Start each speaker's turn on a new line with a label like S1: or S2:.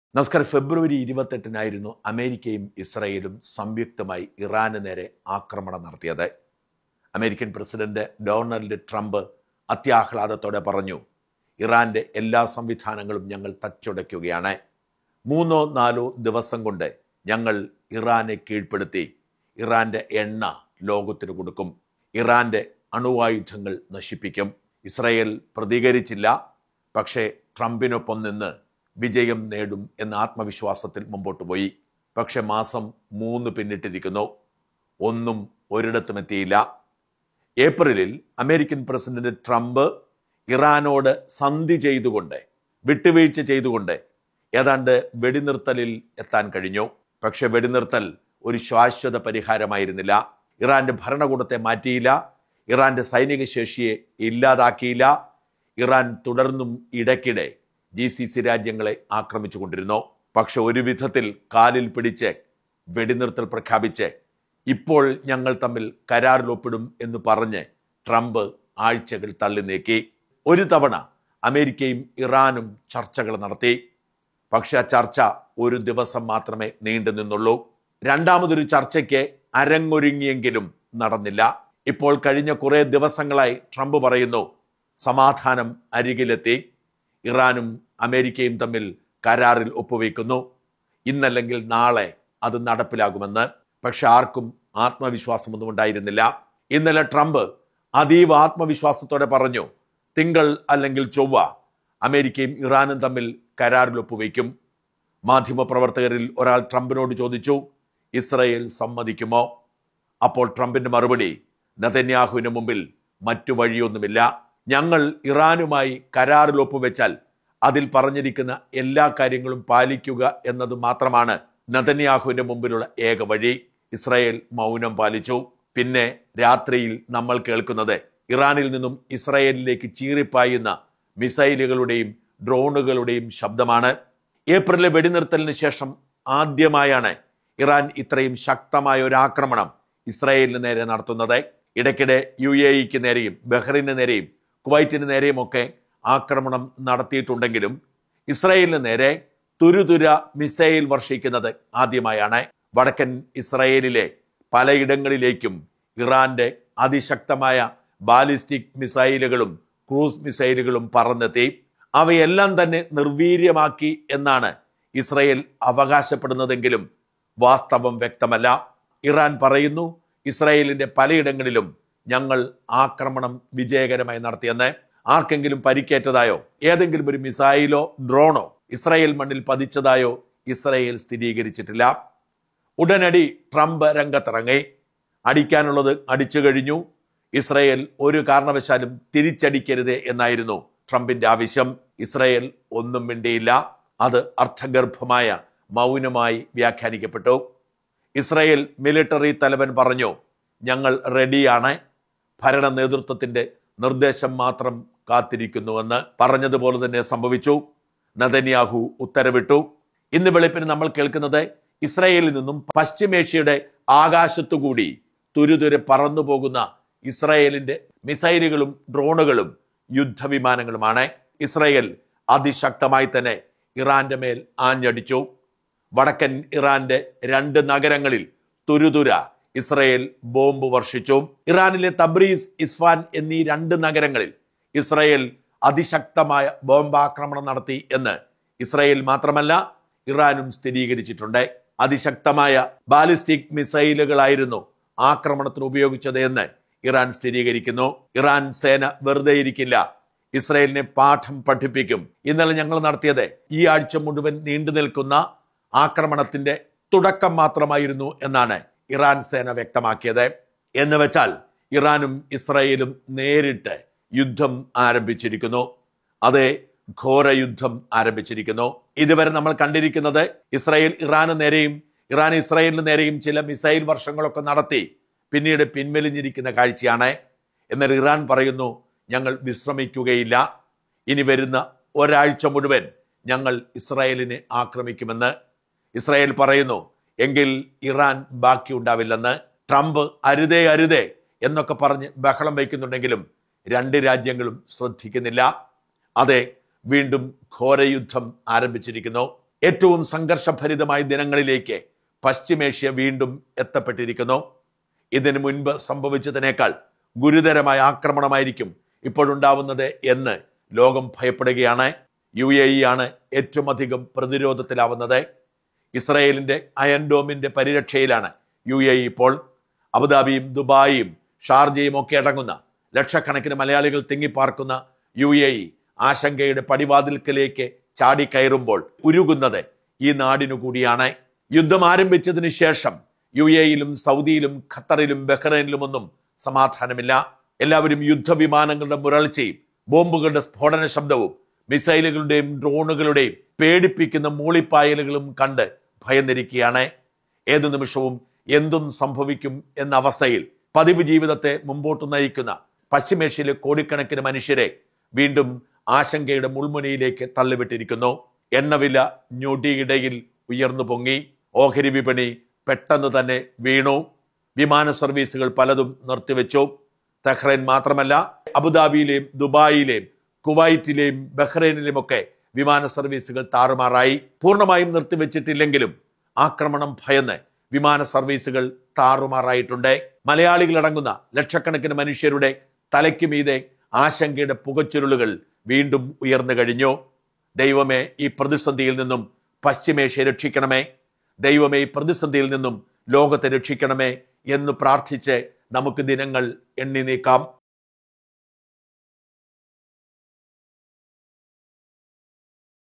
S1: നമസ്കാരം ഫെബ്രുവരി ഇരുപത്തെട്ടിനായിരുന്നു അമേരിക്കയും ഇസ്രായേലും സംയുക്തമായി ഇറാന് നേരെ ആക്രമണം നടത്തിയത് അമേരിക്കൻ പ്രസിഡന്റ് ഡൊണാൾഡ് ട്രംപ് അത്യാഹ്ലാദത്തോടെ പറഞ്ഞു ഇറാന്റെ എല്ലാ സംവിധാനങ്ങളും ഞങ്ങൾ തച്ചുടയ്ക്കുകയാണ് മൂന്നോ നാലോ ദിവസം കൊണ്ട് ഞങ്ങൾ ഇറാനെ കീഴ്പ്പെടുത്തി ഇറാന്റെ എണ്ണ ലോകത്തിന് കൊടുക്കും ഇറാന്റെ അണുവായുധങ്ങൾ നശിപ്പിക്കും ഇസ്രായേൽ പ്രതികരിച്ചില്ല പക്ഷേ ട്രംപിനൊപ്പം നിന്ന് വിജയം നേടും എന്ന ആത്മവിശ്വാസത്തിൽ മുമ്പോട്ട് പോയി പക്ഷെ മാസം മൂന്ന് പിന്നിട്ടിരിക്കുന്നു ഒന്നും ഒരിടത്തും എത്തിയില്ല ഏപ്രിലിൽ അമേരിക്കൻ പ്രസിഡന്റ് ട്രംപ് ഇറാനോട് സന്ധി ചെയ്തുകൊണ്ട് വിട്ടുവീഴ്ച ചെയ്തുകൊണ്ട് ഏതാണ്ട് വെടിനിർത്തലിൽ എത്താൻ കഴിഞ്ഞു പക്ഷെ വെടിനിർത്തൽ ഒരു ശാശ്വത പരിഹാരമായിരുന്നില്ല ഇറാന്റെ ഭരണകൂടത്തെ മാറ്റിയില്ല ഇറാന്റെ സൈനിക ശേഷിയെ ഇല്ലാതാക്കിയില്ല ഇറാൻ തുടർന്നും ഇടയ്ക്കിടെ ജി സി സി രാജ്യങ്ങളെ ആക്രമിച്ചുകൊണ്ടിരുന്നു പക്ഷെ ഒരു വിധത്തിൽ കാലിൽ പിടിച്ച് വെടിനിർത്തൽ പ്രഖ്യാപിച്ച് ഇപ്പോൾ ഞങ്ങൾ തമ്മിൽ കരാറിൽ ഒപ്പിടും എന്ന് പറഞ്ഞ് ട്രംപ് ആഴ്ചകൾ തള്ളി നീക്കി ഒരു തവണ അമേരിക്കയും ഇറാനും ചർച്ചകൾ നടത്തി പക്ഷെ ആ ചർച്ച ഒരു ദിവസം മാത്രമേ നീണ്ടു നിന്നുള്ളൂ രണ്ടാമതൊരു ചർച്ചയ്ക്ക് അരങ്ങൊരുങ്ങിയെങ്കിലും നടന്നില്ല ഇപ്പോൾ കഴിഞ്ഞ കുറെ ദിവസങ്ങളായി ട്രംപ് പറയുന്നു സമാധാനം അരികിലെത്തി ഇറാനും അമേരിക്കയും തമ്മിൽ കരാറിൽ ഒപ്പുവെക്കുന്നു ഇന്നല്ലെങ്കിൽ നാളെ അത് നടപ്പിലാകുമെന്ന് പക്ഷെ ആർക്കും ആത്മവിശ്വാസമൊന്നും ഉണ്ടായിരുന്നില്ല ഇന്നലെ ട്രംപ് അതീവ ആത്മവിശ്വാസത്തോടെ പറഞ്ഞു തിങ്കൾ അല്ലെങ്കിൽ ചൊവ്വ അമേരിക്കയും ഇറാനും തമ്മിൽ കരാറിൽ ഒപ്പുവെക്കും മാധ്യമപ്രവർത്തകരിൽ ഒരാൾ ട്രംപിനോട് ചോദിച്ചു ഇസ്രയേൽ സമ്മതിക്കുമോ അപ്പോൾ ട്രംപിന്റെ മറുപടി നതന്യാഹുവിന് മുമ്പിൽ മറ്റു വഴിയൊന്നുമില്ല ഞങ്ങൾ ഇറാനുമായി കരാറിൽ ഒപ്പുവെച്ചാൽ അതിൽ പറഞ്ഞിരിക്കുന്ന എല്ലാ കാര്യങ്ങളും പാലിക്കുക എന്നത് മാത്രമാണ് നതന്യാഹുവിന്റെ മുമ്പിലുള്ള ഏക വഴി ഇസ്രായേൽ മൗനം പാലിച്ചു പിന്നെ രാത്രിയിൽ നമ്മൾ കേൾക്കുന്നത് ഇറാനിൽ നിന്നും ഇസ്രായേലിലേക്ക് ചീറിപ്പായുന്ന മിസൈലുകളുടെയും ഡ്രോണുകളുടെയും ശബ്ദമാണ് ഏപ്രിലെ വെടിനിർത്തലിന് ശേഷം ആദ്യമായാണ് ഇറാൻ ഇത്രയും ശക്തമായ ഒരു ആക്രമണം ഇസ്രായേലിന് നേരെ നടത്തുന്നത് ഇടയ്ക്കിടെ യു എ ഇക്ക് നേരെയും ബഹ്റിന് നേരെയും കുവൈറ്റിന് നേരെയും ഒക്കെ ആക്രമണം നടത്തിയിട്ടുണ്ടെങ്കിലും ഇസ്രായേലിന് നേരെ തുരുതുര മിസൈൽ വർഷിക്കുന്നത് ആദ്യമായാണ് വടക്കൻ ഇസ്രായേലിലെ പലയിടങ്ങളിലേക്കും ഇറാന്റെ അതിശക്തമായ ബാലിസ്റ്റിക് മിസൈലുകളും ക്രൂസ് മിസൈലുകളും പറന്നെത്തി അവയെല്ലാം തന്നെ നിർവീര്യമാക്കി എന്നാണ് ഇസ്രയേൽ അവകാശപ്പെടുന്നതെങ്കിലും വാസ്തവം വ്യക്തമല്ല ഇറാൻ പറയുന്നു ഇസ്രായേലിന്റെ പലയിടങ്ങളിലും ഞങ്ങൾ ആക്രമണം വിജയകരമായി നടത്തിയെന്ന് ആർക്കെങ്കിലും പരിക്കേറ്റതായോ ഏതെങ്കിലും ഒരു മിസൈലോ ഡ്രോണോ ഇസ്രായേൽ മണ്ണിൽ പതിച്ചതായോ ഇസ്രായേൽ സ്ഥിരീകരിച്ചിട്ടില്ല ഉടനടി ട്രംപ് രംഗത്തിറങ്ങി അടിക്കാനുള്ളത് അടിച്ചു കഴിഞ്ഞു ഇസ്രായേൽ ഒരു കാരണവശാലും തിരിച്ചടിക്കരുത് എന്നായിരുന്നു ട്രംപിന്റെ ആവശ്യം ഇസ്രായേൽ ഒന്നും മിണ്ടിയില്ല അത് അർത്ഥഗർഭമായ മൗനമായി വ്യാഖ്യാനിക്കപ്പെട്ടു ഇസ്രായേൽ മിലിറ്ററി തലവൻ പറഞ്ഞു ഞങ്ങൾ റെഡിയാണ് ഭരണ നേതൃത്വത്തിന്റെ നിർദ്ദേശം മാത്രം കാത്തിരിക്കുന്നുവെന്ന് പറഞ്ഞതുപോലെ തന്നെ സംഭവിച്ചു നദന്യാഹു ഉത്തരവിട്ടു ഇന്ന് വെളുപ്പിന് നമ്മൾ കേൾക്കുന്നത് ഇസ്രായേലിൽ നിന്നും പശ്ചിമേഷ്യയുടെ ആകാശത്തുകൂടി തുരുതുരെ പറന്നു പോകുന്ന ഇസ്രായേലിന്റെ മിസൈലുകളും ഡ്രോണുകളും യുദ്ധവിമാനങ്ങളുമാണ് ഇസ്രായേൽ അതിശക്തമായി തന്നെ ഇറാന്റെ മേൽ ആഞ്ഞടിച്ചു വടക്കൻ ഇറാന്റെ രണ്ട് നഗരങ്ങളിൽ തുരുതുര ഇസ്രയേൽ ബോംബ് വർഷിച്ചു ഇറാനിലെ തബ്രീസ് ഇസ്ഫാൻ എന്നീ രണ്ട് നഗരങ്ങളിൽ ഇസ്രയേൽ അതിശക്തമായ ബോംബാക്രമണം നടത്തി എന്ന് ഇസ്രയേൽ മാത്രമല്ല ഇറാനും സ്ഥിരീകരിച്ചിട്ടുണ്ട് അതിശക്തമായ ബാലിസ്റ്റിക് മിസൈലുകളായിരുന്നു ആക്രമണത്തിന് ഉപയോഗിച്ചത് എന്ന് ഇറാൻ സ്ഥിരീകരിക്കുന്നു ഇറാൻ സേന വെറുതെ ഇരിക്കില്ല ഇസ്രയേലിനെ പാഠം പഠിപ്പിക്കും ഇന്നലെ ഞങ്ങൾ നടത്തിയത് ഈ ആഴ്ച മുഴുവൻ നീണ്ടു നിൽക്കുന്ന ആക്രമണത്തിന്റെ തുടക്കം മാത്രമായിരുന്നു എന്നാണ് ഇറാൻ സേന വ്യക്തമാക്കിയത് എന്ന് വെച്ചാൽ ഇറാനും ഇസ്രായേലും നേരിട്ട് യുദ്ധം ആരംഭിച്ചിരിക്കുന്നു അതെ ഘോര യുദ്ധം ആരംഭിച്ചിരിക്കുന്നു ഇതുവരെ നമ്മൾ കണ്ടിരിക്കുന്നത് ഇസ്രായേൽ ഇറാന് നേരെയും ഇറാൻ ഇസ്രായേലിന് നേരെയും ചില മിസൈൽ വർഷങ്ങളൊക്കെ നടത്തി പിന്നീട് പിൻവലിഞ്ഞിരിക്കുന്ന കാഴ്ചയാണ് എന്നാൽ ഇറാൻ പറയുന്നു ഞങ്ങൾ വിശ്രമിക്കുകയില്ല ഇനി വരുന്ന ഒരാഴ്ച മുഴുവൻ ഞങ്ങൾ ഇസ്രായേലിനെ ആക്രമിക്കുമെന്ന് ഇസ്രായേൽ പറയുന്നു എങ്കിൽ ഇറാൻ ബാക്കിയുണ്ടാവില്ലെന്ന് ട്രംപ് അരുതേ അരുതേ എന്നൊക്കെ പറഞ്ഞ് ബഹളം വയ്ക്കുന്നുണ്ടെങ്കിലും രണ്ട് രാജ്യങ്ങളും ശ്രദ്ധിക്കുന്നില്ല അതെ വീണ്ടും ഘോരയുദ്ധം ആരംഭിച്ചിരിക്കുന്നു ഏറ്റവും സംഘർഷഭരിതമായ ദിനങ്ങളിലേക്ക് പശ്ചിമേഷ്യ വീണ്ടും എത്തപ്പെട്ടിരിക്കുന്നു ഇതിനു മുൻപ് സംഭവിച്ചതിനേക്കാൾ ഗുരുതരമായ ആക്രമണമായിരിക്കും ഇപ്പോഴുണ്ടാവുന്നത് എന്ന് ലോകം ഭയപ്പെടുകയാണ് യു എ ഇ ആണ് ഏറ്റവും അധികം പ്രതിരോധത്തിലാവുന്നത് ഇസ്രായേലിന്റെ അയൻഡോമിന്റെ പരിരക്ഷയിലാണ് യു എ ഇ ഇപ്പോൾ അബുദാബിയും ദുബായിയും ഷാർജയും ഒക്കെ അടങ്ങുന്ന ലക്ഷക്കണക്കിന് മലയാളികൾ തിങ്ങിപ്പാർക്കുന്ന യു എ ഇ ആശങ്കയുടെ പടിവാതിൽക്കലേക്ക് ചാടിക്കയറുമ്പോൾ ഉരുകുന്നത് ഈ നാടിനു കൂടിയാണ് യുദ്ധം ആരംഭിച്ചതിനു ശേഷം യു എയിലും സൗദിയിലും ഖത്തറിലും ബഹ്റൈനിലുമൊന്നും സമാധാനമില്ല എല്ലാവരും യുദ്ധവിമാനങ്ങളുടെ മുരൾച്ചയും ബോംബുകളുടെ സ്ഫോടന ശബ്ദവും മിസൈലുകളുടെയും ഡ്രോണുകളുടെയും പേടിപ്പിക്കുന്ന മൂളിപ്പായലുകളും കണ്ട് ഭയന്നിരിക്കുകയാണ് ഏതു നിമിഷവും എന്തും സംഭവിക്കും എന്ന അവസ്ഥയിൽ പതിവ് ജീവിതത്തെ മുമ്പോട്ട് നയിക്കുന്ന പശ്ചിമേഷ്യയിലെ കോടിക്കണക്കിന് മനുഷ്യരെ വീണ്ടും ആശങ്കയുടെ മുൾമുനയിലേക്ക് തള്ളിവിട്ടിരിക്കുന്നു എണ്ണവില ഞൊടിയിടയിൽ ഉയർന്നു പൊങ്ങി ഓഹരി വിപണി പെട്ടെന്ന് തന്നെ വീണു വിമാന സർവീസുകൾ പലതും നിർത്തിവെച്ചു തെഹ്റൈൻ മാത്രമല്ല അബുദാബിയിലെയും ദുബായിലെയും കുവൈറ്റിലെയും ബഹ്റൈനിലുമൊക്കെ വിമാന സർവീസുകൾ താറുമാറായി പൂർണ്ണമായും നിർത്തിവെച്ചിട്ടില്ലെങ്കിലും ആക്രമണം ഭയന്ന് വിമാന സർവീസുകൾ താറുമാറായിട്ടുണ്ട് മലയാളികളടങ്ങുന്ന ലക്ഷക്കണക്കിന് മനുഷ്യരുടെ തലയ്ക്ക് മീതെ ആശങ്കയുടെ പുകച്ചുരുളുകൾ വീണ്ടും ഉയർന്നു കഴിഞ്ഞു ദൈവമേ ഈ പ്രതിസന്ധിയിൽ നിന്നും പശ്ചിമേഷ്യ രക്ഷിക്കണമേ ദൈവമേ ഈ പ്രതിസന്ധിയിൽ നിന്നും ലോകത്തെ രക്ഷിക്കണമേ എന്ന് പ്രാർത്ഥിച്ച് നമുക്ക് ദിനങ്ങൾ എണ്ണി നീക്കാം